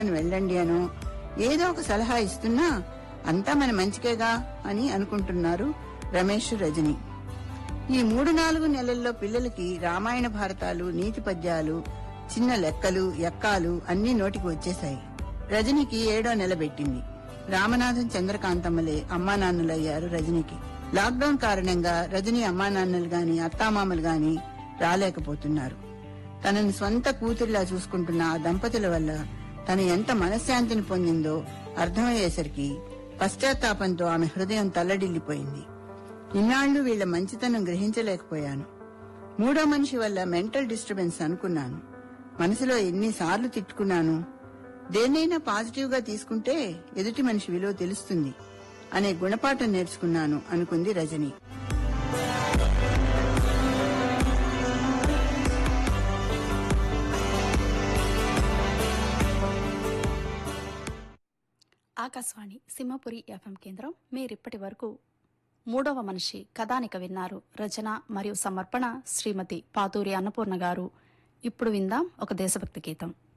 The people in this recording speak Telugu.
వెళ్ళండి అను ఏదో ఒక సలహా ఇస్తున్నా అంతా మన మంచికేగా అని అనుకుంటున్నారు రమేష్ రజని ఈ మూడు నాలుగు నెలల్లో పిల్లలకి రామాయణ భారతాలు నీతి పద్యాలు చిన్న లెక్కలు ఎక్కాలు అన్నీ నోటికి వచ్చేశాయి రజనికి ఏడో నెల పెట్టింది రామనాథం చంద్రకాంతమ్మలే అమ్మా నాన్నలయ్యారు రజనికి లాక్డౌన్ కారణంగా రజని అమ్మా నాన్నలు గాని అత్తామామలు గాని రాలేకపోతున్నారు తనని స్వంత కూతురిలా చూసుకుంటున్న ఆ దంపతుల వల్ల తను ఎంత మనశ్శాంతిని పొందిందో అర్థమయ్యేసరికి పశ్చాత్తాపంతో ఆమె హృదయం తల్లడిల్లిపోయింది ఇన్నాళ్లు వీళ్ల మంచితనం గ్రహించలేకపోయాను మూడో మనిషి వల్ల మెంటల్ డిస్టర్బెన్స్ అనుకున్నాను మనసులో ఎన్నిసార్లు తిట్టుకున్నాను దేన్నైనా పాజిటివ్ గా తీసుకుంటే ఎదుటి మనిషి విలువ తెలుస్తుంది అనే గుణపాఠం నేర్చుకున్నాను అనుకుంది రజని ఆకాశవాణి సింహపురి ఎఫ్ఎం కేంద్రం మీరిప్పటి వరకు మూడవ మనిషి కథానిక విన్నారు రచన మరియు సమర్పణ శ్రీమతి పాతూరి అన్నపూర్ణ గారు ఇప్పుడు విందాం ఒక దేశభక్తి గీతం